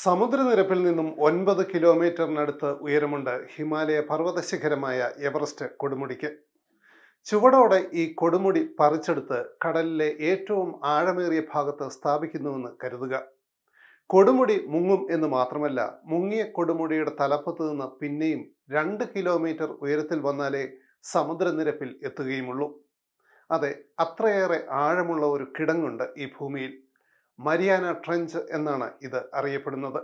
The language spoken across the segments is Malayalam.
സമുദ്രനിരപ്പിൽ നിന്നും ഒൻപത് കിലോമീറ്ററിനടുത്ത് ഉയരമുണ്ട് ഹിമാലയ പർവ്വതശിഖരമായ എവറസ്റ്റ് കൊടുമുടിക്ക് ചുവടോടെ ഈ കൊടുമുടി പറിച്ചെടുത്ത് കടലിലെ ഏറ്റവും ആഴമേറിയ ഭാഗത്ത് സ്ഥാപിക്കുന്നുവെന്ന് കരുതുക കൊടുമുടി മുങ്ങും എന്ന് മാത്രമല്ല മുങ്ങിയ കൊടുമുടിയുടെ തലപ്പത്ത് നിന്ന് പിന്നെയും രണ്ട് കിലോമീറ്റർ ഉയരത്തിൽ വന്നാലേ സമുദ്രനിരപ്പിൽ എത്തുകയുമുള്ളൂ അതെ അത്രയേറെ ആഴമുള്ള ഒരു കിടങ്ങുണ്ട് ഈ ഭൂമിയിൽ മരിയാന ട്രെഞ്ച് എന്നാണ് ഇത് അറിയപ്പെടുന്നത്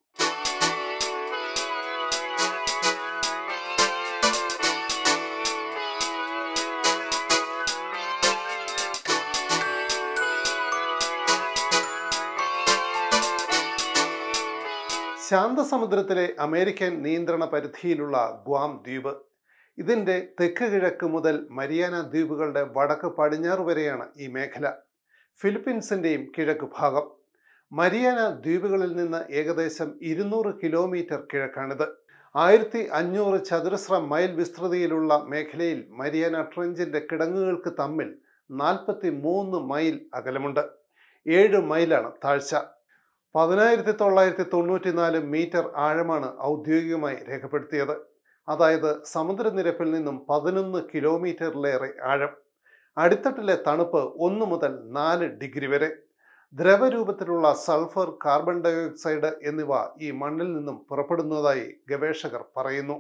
ശാന്തസമുദ്രത്തിലെ അമേരിക്കൻ നിയന്ത്രണ പരിധിയിലുള്ള ഗ്വാം ദ്വീപ് ഇതിൻ്റെ തെക്ക് കിഴക്ക് മുതൽ മരിയാന ദ്വീപുകളുടെ വടക്ക് പടിഞ്ഞാറ് വരെയാണ് ഈ മേഖല ഫിലിപ്പീൻസിൻ്റെയും കിഴക്ക് ഭാഗം മരിയാന ദ്വീപുകളിൽ നിന്ന് ഏകദേശം ഇരുന്നൂറ് കിലോമീറ്റർ കിഴക്കാണിത് ആയിരത്തി അഞ്ഞൂറ് ചതുരശ്ര മൈൽ വിസ്തൃതിയിലുള്ള മേഖലയിൽ മരിയാന ട്രെഞ്ചിന്റെ കിടങ്ങുകൾക്ക് തമ്മിൽ നാൽപ്പത്തി മൂന്ന് മൈൽ അകലമുണ്ട് ഏഴ് മൈലാണ് താഴ്ച പതിനായിരത്തി തൊള്ളായിരത്തി തൊണ്ണൂറ്റി നാല് മീറ്റർ ആഴമാണ് ഔദ്യോഗികമായി രേഖപ്പെടുത്തിയത് അതായത് സമുദ്രനിരപ്പിൽ നിന്നും പതിനൊന്ന് കിലോമീറ്ററിലേറെ ആഴം അടിത്തട്ടിലെ തണുപ്പ് ഒന്ന് മുതൽ നാല് ഡിഗ്രി വരെ ദ്രവരൂപത്തിലുള്ള സൾഫർ കാർബൺ ഡയോക്സൈഡ് എന്നിവ ഈ മണ്ണിൽ നിന്നും പുറപ്പെടുന്നതായി ഗവേഷകർ പറയുന്നു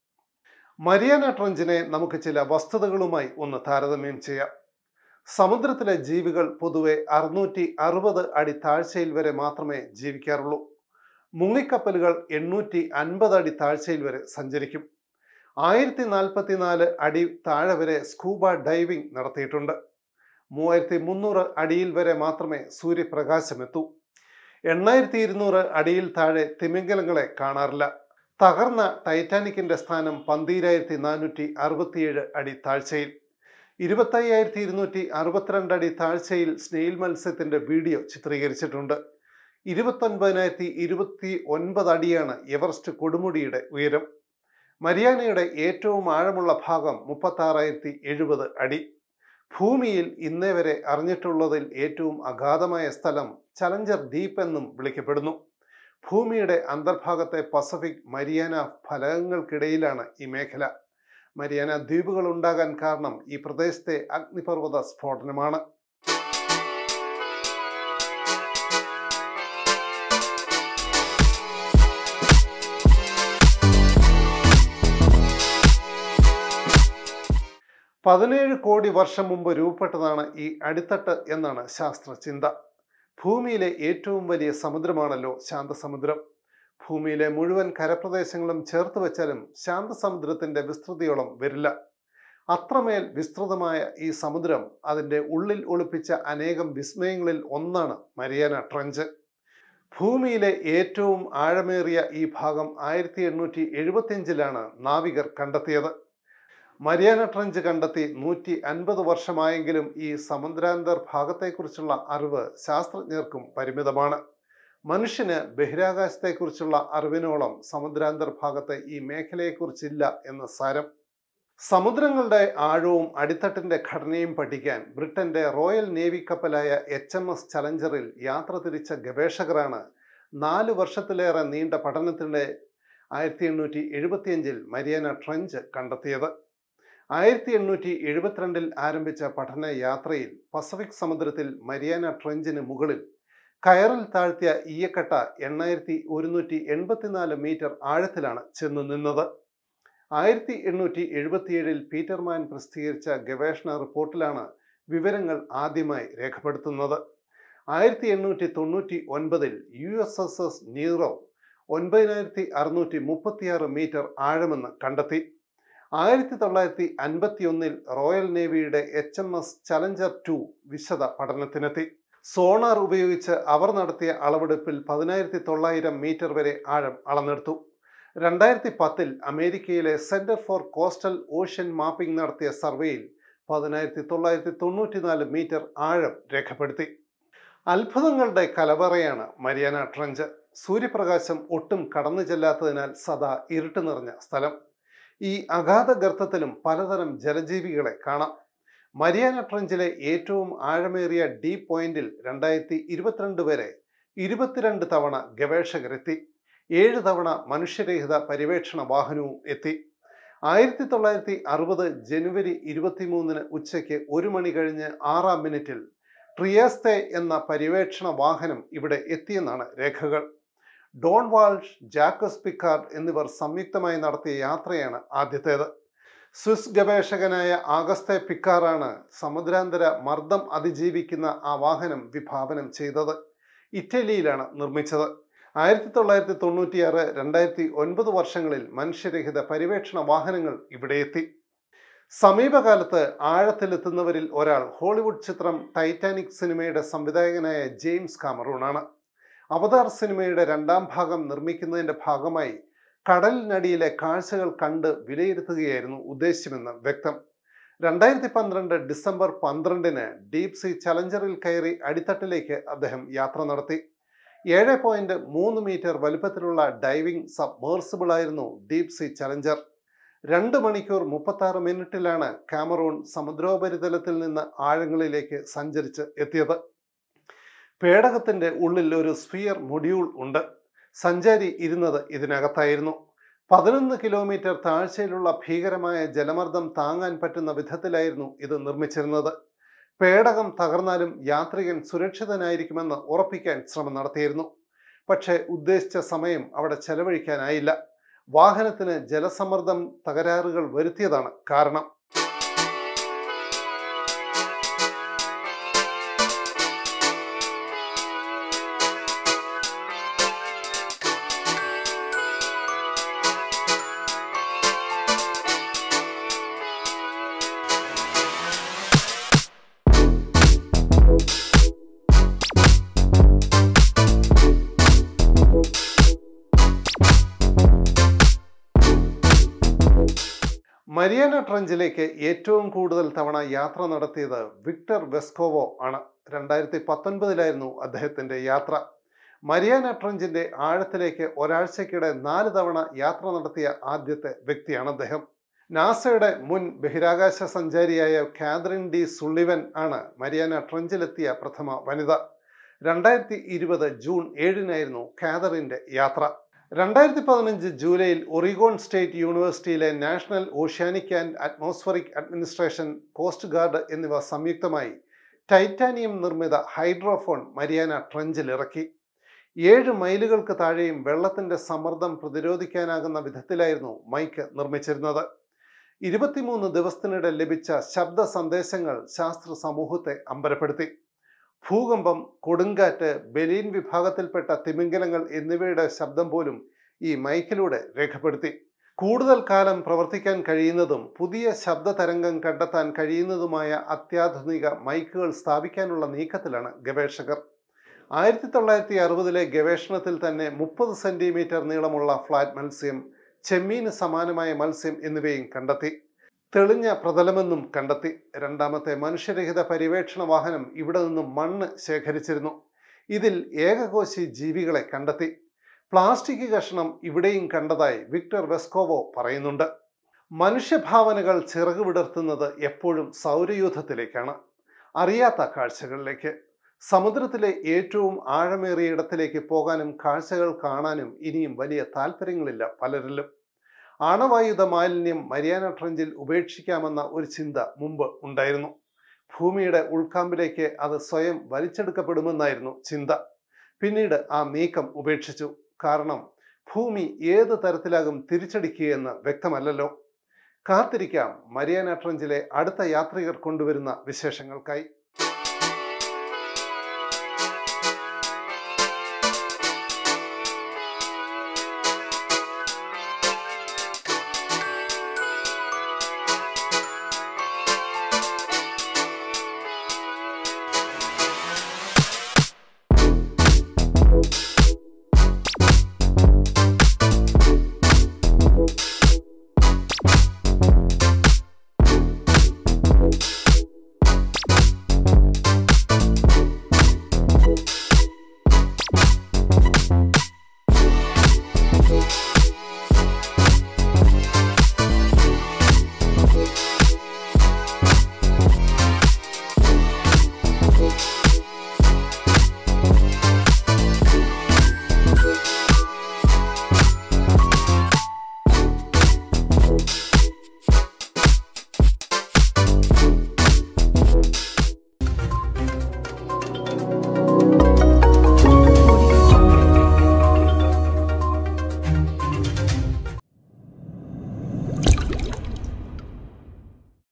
മരിയാന ട്രഞ്ചിനെ നമുക്ക് ചില വസ്തുതകളുമായി ഒന്ന് താരതമ്യം ചെയ്യാം സമുദ്രത്തിലെ ജീവികൾ പൊതുവെ അറുന്നൂറ്റി അറുപത് അടി താഴ്ചയിൽ വരെ മാത്രമേ ജീവിക്കാറുള്ളൂ മുങ്ങിക്കപ്പലുകൾ എണ്ണൂറ്റി അൻപത് അടി താഴ്ചയിൽ വരെ സഞ്ചരിക്കും ആയിരത്തി നാൽപ്പത്തിനാല് അടി താഴെ വരെ സ്കൂബ ഡൈവിംഗ് നടത്തിയിട്ടുണ്ട് മൂവായിരത്തി മുന്നൂറ് അടിയിൽ വരെ മാത്രമേ സൂര്യപ്രകാശമെത്തൂ എണ്ണായിരത്തി ഇരുന്നൂറ് അടിയിൽ താഴെ തിമിംഗലങ്ങളെ കാണാറില്ല തകർന്ന ടൈറ്റാനിക്കിന്റെ സ്ഥാനം പന്തീരായിരത്തി നാനൂറ്റി അറുപത്തിയേഴ് അടി താഴ്ചയിൽ ഇരുപത്തയ്യായിരത്തി ഇരുന്നൂറ്റി അറുപത്തിരണ്ട് അടി താഴ്ചയിൽ സ്നെയിൽ മത്സ്യത്തിന്റെ വീഡിയോ ചിത്രീകരിച്ചിട്ടുണ്ട് ഇരുപത്തൊൻപതിനായിരത്തി ഇരുപത്തി ഒൻപത് അടിയാണ് എവറസ്റ്റ് കൊടുമുടിയുടെ ഉയരം മരിയാനയുടെ ഏറ്റവും ആഴമുള്ള ഭാഗം മുപ്പത്താറായിരത്തി എഴുപത് അടി ഭൂമിയിൽ ഇന്നേ വരെ അറിഞ്ഞിട്ടുള്ളതിൽ ഏറ്റവും അഗാധമായ സ്ഥലം ചലഞ്ചർ ദ്വീപ് എന്നും വിളിക്കപ്പെടുന്നു ഭൂമിയുടെ അന്തർഭാഗത്തെ പസഫിക് മരിയാന ഫലകങ്ങൾക്കിടയിലാണ് ഈ മേഖല മരിയാന ദ്വീപുകൾ ഉണ്ടാകാൻ കാരണം ഈ പ്രദേശത്തെ അഗ്നിപർവ്വത സ്ഫോടനമാണ് പതിനേഴ് കോടി വർഷം മുമ്പ് രൂപപ്പെട്ടതാണ് ഈ അടിത്തട്ട് എന്നാണ് ശാസ്ത്രചിന്ത ഭൂമിയിലെ ഏറ്റവും വലിയ സമുദ്രമാണല്ലോ ശാന്തസമുദ്രം ഭൂമിയിലെ മുഴുവൻ കരപ്രദേശങ്ങളും ചേർത്ത് വെച്ചാലും ശാന്തസമുദ്രത്തിന്റെ വിസ്തൃതിയോളം വരില്ല അത്രമേൽ വിസ്തൃതമായ ഈ സമുദ്രം അതിൻ്റെ ഉള്ളിൽ ഒളിപ്പിച്ച അനേകം വിസ്മയങ്ങളിൽ ഒന്നാണ് മരിയാന ട്രഞ്ച് ഭൂമിയിലെ ഏറ്റവും ആഴമേറിയ ഈ ഭാഗം ആയിരത്തി എണ്ണൂറ്റി എഴുപത്തിയഞ്ചിലാണ് നാവികർ കണ്ടെത്തിയത് മരിയാന ട്രഞ്ച് കണ്ടെത്തി നൂറ്റി അൻപത് വർഷമായെങ്കിലും ഈ സമുദ്രാന്തർ ഭാഗത്തെക്കുറിച്ചുള്ള അറിവ് ശാസ്ത്രജ്ഞർക്കും പരിമിതമാണ് മനുഷ്യന് ബഹിരാകാശത്തെക്കുറിച്ചുള്ള അറിവിനോളം സമുദ്രാന്തർ ഭാഗത്തെ ഈ മേഖലയെക്കുറിച്ചില്ല എന്ന് സാരം സമുദ്രങ്ങളുടെ ആഴവും അടിത്തട്ടിന്റെ ഘടനയും പഠിക്കാൻ ബ്രിട്ടന്റെ റോയൽ നേവി കപ്പലായ എച്ച് എം എസ് ചലഞ്ചറിൽ യാത്ര തിരിച്ച ഗവേഷകരാണ് നാല് വർഷത്തിലേറെ നീണ്ട പഠനത്തിനിടെ ആയിരത്തി എണ്ണൂറ്റി എഴുപത്തിയഞ്ചിൽ മരിയാന ട്രഞ്ച് കണ്ടെത്തിയത് ആയിരത്തി എണ്ണൂറ്റി എഴുപത്തിരണ്ടിൽ ആരംഭിച്ച പഠന യാത്രയിൽ പസഫിക് സമുദ്രത്തിൽ മരിയാന ട്രഞ്ചിന് മുകളിൽ കയറിൽ താഴ്ത്തിയ ഈയക്കട്ട എണ്ണായിരത്തി ഒരുന്നൂറ്റി എൺപത്തിനാല് മീറ്റർ ആഴത്തിലാണ് ചെന്നു നിന്നത് ആയിരത്തി എണ്ണൂറ്റി എഴുപത്തിയേഴിൽ പീറ്റർമാൻ പ്രസിദ്ധീകരിച്ച ഗവേഷണ റിപ്പോർട്ടിലാണ് വിവരങ്ങൾ ആദ്യമായി രേഖപ്പെടുത്തുന്നത് ആയിരത്തി എണ്ണൂറ്റി തൊണ്ണൂറ്റി ഒൻപതിൽ U S S S Nero ഒൻപതിനായിരത്തി അറുന്നൂറ്റി മുപ്പത്തിയാറ് മീറ്റർ ആഴമെന്ന് കണ്ടെത്തി ആയിരത്തി തൊള്ളായിരത്തി അൻപത്തി ഒന്നിൽ റോയൽ നേവിയുടെ H M S Challenger two വിശദ പഠനത്തിനെത്തി സോണാർ ഉപയോഗിച്ച് അവർ നടത്തിയ അളവെടുപ്പിൽ പതിനായിരത്തി തൊള്ളായിരം മീറ്റർ വരെ ആഴം അളന്നെടുത്തു രണ്ടായിരത്തി പത്തിൽ അമേരിക്കയിലെ centre for coastal ocean mapping നടത്തിയ സർവേയിൽ പതിനായിരത്തി തൊള്ളായിരത്തി തൊണ്ണൂറ്റിനാല് മീറ്റർ ആഴം രേഖപ്പെടുത്തി അത്ഭുതങ്ങളുടെ കലവറയാണ് മരിയാന ട്രഞ്ച് സൂര്യപ്രകാശം ഒട്ടും കടന്നു ചെല്ലാത്തതിനാൽ സദാ ഇരുട്ട് നിറഞ്ഞ സ്ഥലം ഈ അഗാധ ഗർത്തത്തിലും പലതരം ജലജീവികളെ കാണാം മരിയാന ട്രഞ്ചിലെ ഏറ്റവും ആഴമേറിയ ഡീപ് പോയിന്റിൽ രണ്ടായിരത്തി ഇരുപത്തിരണ്ട് വരെ ഇരുപത്തിരണ്ട് തവണ ഗവേഷകരെത്തി ഏഴ് തവണ മനുഷ്യരഹിത പര്യവേക്ഷണ വാഹനവും എത്തി ആയിരത്തി തൊള്ളായിരത്തി അറുപത് ജനുവരി ഇരുപത്തിമൂന്നിന് ഉച്ചയ്ക്ക് ഒരു മണി കഴിഞ്ഞ് ആറാം മിനിറ്റിൽ ട്രിയസ്തെ എന്ന പര്യവേക്ഷണ വാഹനം ഇവിടെ എത്തിയെന്നാണ് രേഖകൾ ഡോൺ വാൾഷ് ജാക്കസ് പിക്കാർഡ് എന്നിവർ സംയുക്തമായി നടത്തിയ യാത്രയാണ് ആദ്യത്തേത് സ്വിസ് ഗവേഷകനായ ആഗസ്തെ പിക്കാറാണ് സമുദ്രാന്തര മർദ്ദം അതിജീവിക്കുന്ന ആ വാഹനം വിഭാവനം ചെയ്തത് ഇറ്റലിയിലാണ് നിർമ്മിച്ചത് ആയിരത്തി തൊള്ളായിരത്തി തൊണ്ണൂറ്റിയാറ് രണ്ടായിരത്തി ഒൻപത് വർഷങ്ങളിൽ മനുഷ്യരഹിത പര്യവേക്ഷണ വാഹനങ്ങൾ ഇവിടെ എത്തി സമീപകാലത്ത് ആഴത്തിലെത്തുന്നവരിൽ ഒരാൾ ഹോളിവുഡ് ചിത്രം ടൈറ്റാനിക് സിനിമയുടെ സംവിധായകനായ ജെയിംസ് കാമറൂണാണ് അവതാർ സിനിമയുടെ രണ്ടാം ഭാഗം നിർമ്മിക്കുന്നതിന്റെ ഭാഗമായി കടലിനടിയിലെ കാഴ്ചകൾ കണ്ട് വിലയിരുത്തുകയായിരുന്നു ഉദ്ദേശ്യമെന്ന് വ്യക്തം രണ്ടായിരത്തി പന്ത്രണ്ട് ഡിസംബർ പന്ത്രണ്ടിന് ഡീപ് സീ ചലഞ്ചറിൽ കയറി അടിത്തട്ടിലേക്ക് അദ്ദേഹം യാത്ര നടത്തി ഏഴ് പോയിന്റ് മൂന്ന് മീറ്റർ വലുപ്പത്തിലുള്ള ഡൈവിംഗ് സബ്മേഴ്സിബിൾ ആയിരുന്നു ഡീപ് സീ ചലഞ്ചർ രണ്ട് മണിക്കൂർ മുപ്പത്തി ആറ് മിനിറ്റിലാണ് കാമറൂൺ സമുദ്രോപരിതലത്തിൽ നിന്ന് ആഴങ്ങളിലേക്ക് സഞ്ചരിച്ച് എത്തിയത് പേടകത്തിന്റെ ഉള്ളിൽ ഒരു സ്ഫിയർ മൊഡ്യൂൾ ഉണ്ട് സഞ്ചാരി ഇരുന്നത് ഇതിനകത്തായിരുന്നു പതിനൊന്ന് കിലോമീറ്റർ താഴ്ചയിലുള്ള ഭീകരമായ ജലമർദ്ദം താങ്ങാൻ പറ്റുന്ന വിധത്തിലായിരുന്നു ഇത് നിർമ്മിച്ചിരുന്നത് പേടകം തകർന്നാലും യാത്രികൻ സുരക്ഷിതനായിരിക്കുമെന്ന് ഉറപ്പിക്കാൻ ശ്രമം നടത്തിയിരുന്നു പക്ഷേ ഉദ്ദേശിച്ച സമയം അവിടെ ചെലവഴിക്കാനായില്ല വാഹനത്തിന് ജലസമ്മർദ്ദം തകരാറുകൾ വരുത്തിയതാണ് കാരണം മരിയാന ട്രഞ്ചിലേക്ക് ഏറ്റവും കൂടുതൽ തവണ യാത്ര നടത്തിയത് വിക്ടർ വെസ്കോവോ ആണ് രണ്ടായിരത്തി പത്തൊൻപതിലായിരുന്നു അദ്ദേഹത്തിന്റെ യാത്ര മരിയാന ട്രഞ്ചിന്റെ ആഴത്തിലേക്ക് ഒരാഴ്ചക്കിടെ നാല് തവണ യാത്ര നടത്തിയ ആദ്യത്തെ വ്യക്തിയാണ് അദ്ദേഹം നാസയുടെ മുൻ ബഹിരാകാശ സഞ്ചാരിയായ കാതറിൻ ഡി സുള്ളിവൻ ആണ് മരിയാന ട്രഞ്ചിലെത്തിയ പ്രഥമ വനിത രണ്ടായിരത്തി ഇരുപത് ജൂൺ ഏഴിനായിരുന്നു കാതറിന്റെ യാത്ര രണ്ടായിരത്തി പതിനഞ്ച് ജൂലൈയിൽ ഒറിഗോൺ സ്റ്റേറ്റ് യൂണിവേഴ്സിറ്റിയിലെ national oceanic and atmospheric administration coast guard എന്നിവ സംയുക്തമായി ടൈറ്റാനിയം നിർമ്മിത ഹൈഡ്രോഫോൺ മരിയാന ട്രഞ്ചിൽ ഇറക്കി ഏഴ് മൈലുകൾക്ക് താഴെയും വെള്ളത്തിന്റെ സമ്മർദ്ദം പ്രതിരോധിക്കാനാകുന്ന വിധത്തിലായിരുന്നു മൈക്ക് നിർമ്മിച്ചിരുന്നത് ഇരുപത്തിമൂന്ന് ദിവസത്തിനിടെ ലഭിച്ച ശബ്ദ സന്ദേശങ്ങൾ ശാസ്ത്ര സമൂഹത്തെ അമ്പരപ്പെടുത്തി ഭൂകമ്പം കൊടുങ്കാറ്റ് ബലീൻ വിഭാഗത്തിൽപ്പെട്ട തിമിംഗലങ്ങൾ എന്നിവയുടെ ശബ്ദം പോലും ഈ മൈക്കിലൂടെ രേഖപ്പെടുത്തി കൂടുതൽ കാലം പ്രവർത്തിക്കാൻ കഴിയുന്നതും പുതിയ ശബ്ദ തരംഗം കണ്ടെത്താൻ കഴിയുന്നതുമായ അത്യാധുനിക മൈക്കുകൾ സ്ഥാപിക്കാനുള്ള നീക്കത്തിലാണ് ഗവേഷകർ ആയിരത്തി തൊള്ളായിരത്തി അറുപതിലെ ഗവേഷണത്തിൽ തന്നെ മുപ്പത് സെന്റിമീറ്റർ നീളമുള്ള ഫ്ലാറ്റ് മത്സ്യം ചെമ്മീന് സമാനമായ മത്സ്യം എന്നിവയും കണ്ടെത്തി തെളിഞ്ഞ പ്രതലമെന്നും കണ്ടെത്തി രണ്ടാമത്തെ മനുഷ്യരഹിത പര്യവേക്ഷണ വാഹനം ഇവിടെ നിന്നും മണ്ണ് ശേഖരിച്ചിരുന്നു ഇതിൽ ഏകകോശി ജീവികളെ കണ്ടെത്തി പ്ലാസ്റ്റിക് കഷണം ഇവിടെയും കണ്ടതായി വിക്ടർ വെസ്കോവോ പറയുന്നുണ്ട് മനുഷ്യഭാവനകൾ ചിറക് വിടർത്തുന്നത് എപ്പോഴും സൗരയൂഥത്തിലേക്കാണ് അറിയാത്ത കാഴ്ചകളിലേക്ക് സമുദ്രത്തിലെ ഏറ്റവും ആഴമേറിയ ഇടത്തിലേക്ക് പോകാനും കാഴ്ചകൾ കാണാനും ഇനിയും വലിയ താല്പര്യങ്ങളില്ല പലരിലും ആണവായുധ മാലിന്യം മരിയാന ട്രഞ്ചിൽ ഉപേക്ഷിക്കാമെന്ന ഒരു ചിന്ത മുമ്പ് ഉണ്ടായിരുന്നു ഭൂമിയുടെ ഉൾക്കാമ്പിലേക്ക് അത് സ്വയം വലിച്ചെടുക്കപ്പെടുമെന്നായിരുന്നു ചിന്ത പിന്നീട് ആ നീക്കം ഉപേക്ഷിച്ചു കാരണം ഭൂമി ഏത് തരത്തിലാകും തിരിച്ചടിക്കുകയെന്ന് വ്യക്തമല്ലല്ലോ കാത്തിരിക്കാം മരിയാന ട്രഞ്ചിലെ അടുത്ത യാത്രികർ കൊണ്ടുവരുന്ന വിശേഷങ്ങൾക്കായി